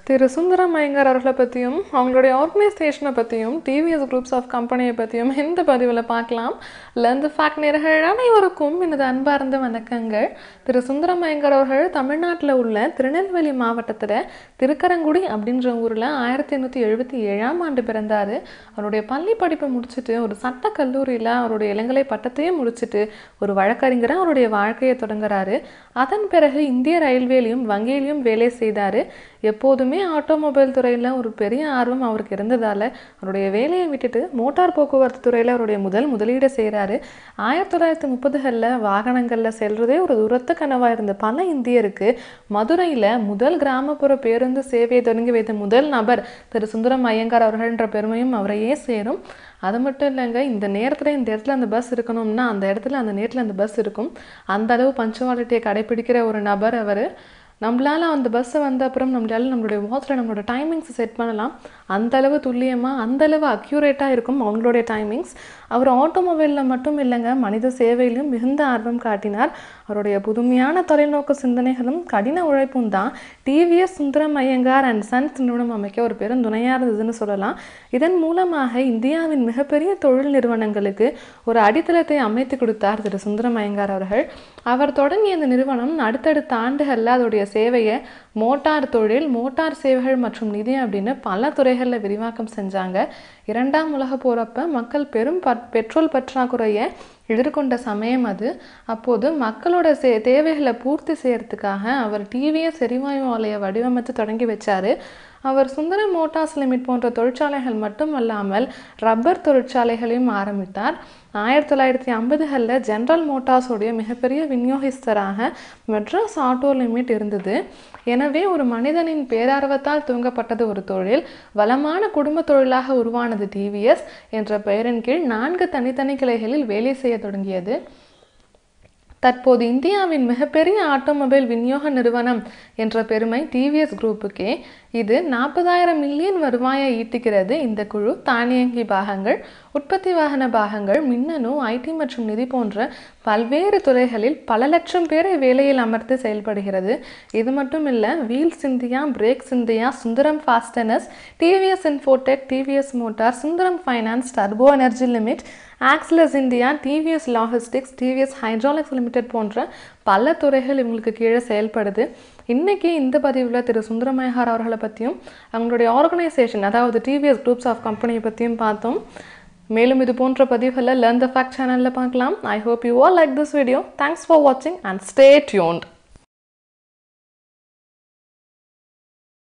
திரு சுந்தரம் ஐயங்கார் அவர்களை பற்றியும் அவங்களுடைய ஆர்கனைசேஷனை பற்றியும் டிவிஎஸ் குரூப்ஸ் ஆஃப் கம்பெனியை பற்றியும் இந்த பதிவில் பார்க்கலாம் லந்து ஃபேக்ட் நேர்கள் அனைவருக்கும் எனது அன்பார்ந்த வணக்கங்கள் திரு சுந்தரம் ஐயங்கார் அவர்கள் தமிழ்நாட்டில் உள்ள திருநெல்வேலி மாவட்டத்தில் திருக்கரங்குடி அப்படின்ற ஊரில் ஆயிரத்தி எண்ணூற்றி எழுபத்தி ஏழாம் ஆண்டு பிறந்தார் அவருடைய பள்ளி படிப்பை முடிச்சுட்டு ஒரு சட்ட கல்லூரியில் அவருடைய இளங்கலை பட்டத்தையும் முடிச்சுட்டு ஒரு வழக்கறிஞராக அவருடைய வாழ்க்கையை தொடங்குறாரு அதன் பிறகு இந்திய ரயில்வேலையும் வங்கியிலையும் வேலை செய்தார் எப்போதுமே ஆட்டோமொபைல் துறையில் ஒரு பெரிய ஆர்வம் அவருக்கு இருந்ததால் அவருடைய வேலையை விட்டுட்டு மோட்டார் போக்குவரத்து துறையில் அவருடைய முதல் முதலீடு செய்கிறாரு ஆயிரத்தி தொள்ளாயிரத்தி முப்பதுகளில் வாகனங்களில் செல்றதே ஒரு துரத்த கனவாக இருந்த பல இந்தியருக்கு மதுரையில் முதல் கிராமப்புற பேருந்து சேவையை தொடங்கி வைத்த முதல் நபர் திரு சுந்தரம் ஐயங்கார் அவர்கள்ன்ற பெருமையும் அவரையே சேரும் அது மட்டும் இல்லைங்க இந்த நேரத்தில் இந்த இடத்துல அந்த பஸ் இருக்கணும்னா அந்த இடத்துல அந்த நேரத்தில் அந்த பஸ் இருக்கும் அந்த அளவு பஞ்சுவாலிட்டியை கடைபிடிக்கிற ஒரு நபர் அவர் நம்மளால அந்த பஸ்ஸை வந்த அப்புறம் நம்மளால நம்மளுடைய வாட்சில் நம்மளோட டைமிங்ஸ் செட் பண்ணலாம் அந்த அளவு துல்லியமாக அந்த அளவு அக்யூரேட்டாக இருக்கும் அவங்களுடைய டைமிங்ஸ் அவர் ஆட்டோமொபைலில் மட்டும் இல்லைங்க மனித சேவையிலும் மிகுந்த ஆர்வம் காட்டினார் அவருடைய புதுமையான தொலைநோக்கு சிந்தனைகளும் கடின உழைப்பும் தான் TVS Sundaram Iyengar and sons நிறுவனம் அமைக்க ஒரு பெரும் துணையாக இருந்ததுன்னு சொல்லலாம் இதன் மூலமாக இந்தியாவின் மிகப்பெரிய தொழில் நிறுவனங்களுக்கு ஒரு அடித்தளத்தை அமைத்து கொடுத்தார் திரு சுந்தரம் ஐயங்கார் அவர்கள் அவர் தொடங்கிய இந்த நிறுவனம் அடுத்தடுத்த ஆண்டுகளில் அதோடைய சேவையை மோட்டார் தொழில் மோட்டார் சேவைகள் மற்றும் நிதி அப்படின்னு பல துறைகளில் விரிவாக்கம் செஞ்சாங்க இரண்டாம் உலக போறப்ப மக்கள் பெரும் பற் பெட்ரோல் பற்றாக்குறையை எதிர்கொண்ட சமயம் அது அப்போது மக்களோட சே தேவைகளை பூர்த்தி செய்யறதுக்காக அவர் டிவிஎஸ் எரிவாயு ஆலையை வடிவமைத்து தொடங்கி வச்சாரு அவர் சுந்தரம் மோட்டார்ஸ் லிமிட் போன்ற தொழிற்சாலைகள் மட்டும் அல்லாமல் ரப்பர் தொழிற்சாலைகளையும் ஆரம்பித்தார் ஆயிரத்தி தொள்ளாயிரத்தி ஐம்பதுகளில் ஜென்ரல் மோட்டார்ஸோடைய மிகப்பெரிய விநியோகஸ்தராக மெட்ராஸ் ஆட்டோ லிமிட் இருந்தது எனவே ஒரு மனிதனின் பேரார்வத்தால் துவங்கப்பட்டது ஒரு தொழில் வளமான குடும்ப தொழிலாக உருவானது டிவிஎஸ் என்ற பெயரின் கீழ் நான்கு தனித்தனி கிளைகளில் வேலை செய்ய தொடங்கியது தற்போது இந்தியாவின் மிகப்பெரிய ஆட்டோமொபைல் விநியோக நிறுவனம் என்ற பெருமை டிவிஎஸ் குரூப்புக்கே இது நாற்பதாயிரம் மில்லியன் வருவாயை ஈட்டுகிறது இந்த குழு தானியங்கி பாகங்கள் உற்பத்தி வாகன பாகங்கள் மின்னணு ஐடி மற்றும் நிதி போன்ற பல்வேறு துறைகளில் பல லட்சம் பேரை வேலையில் அமர்த்து செயல்படுகிறது இது மட்டும் இல்லை wheels India brakes India Sundaram fasteners TVS infotech TVS motor Sundaram finance turbo energy limit axles India TVS logistics TVS hydraulics limited போன்ற பல துறைகள் இவங்களுக்கு கீழே செயல்படுது இன்றைக்கி இந்த பதிவில் திரு சுந்தரமயஹார் அவர்களை பற்றியும் அவங்களுடைய ஆர்கனைசேஷன் அதாவது டிவிஎஸ் குரூப்ஸ் ஆஃப் கம்பெனியை பற்றியும் பார்த்தோம் மேலும் இது போன்ற பதிவுகளை லேர்ன் த ஃபேக்ட் சேனலில் பார்க்கலாம் I hope you all like this video thanks for வாட்சிங் அண்ட் ஸ்டே டியூன்ட்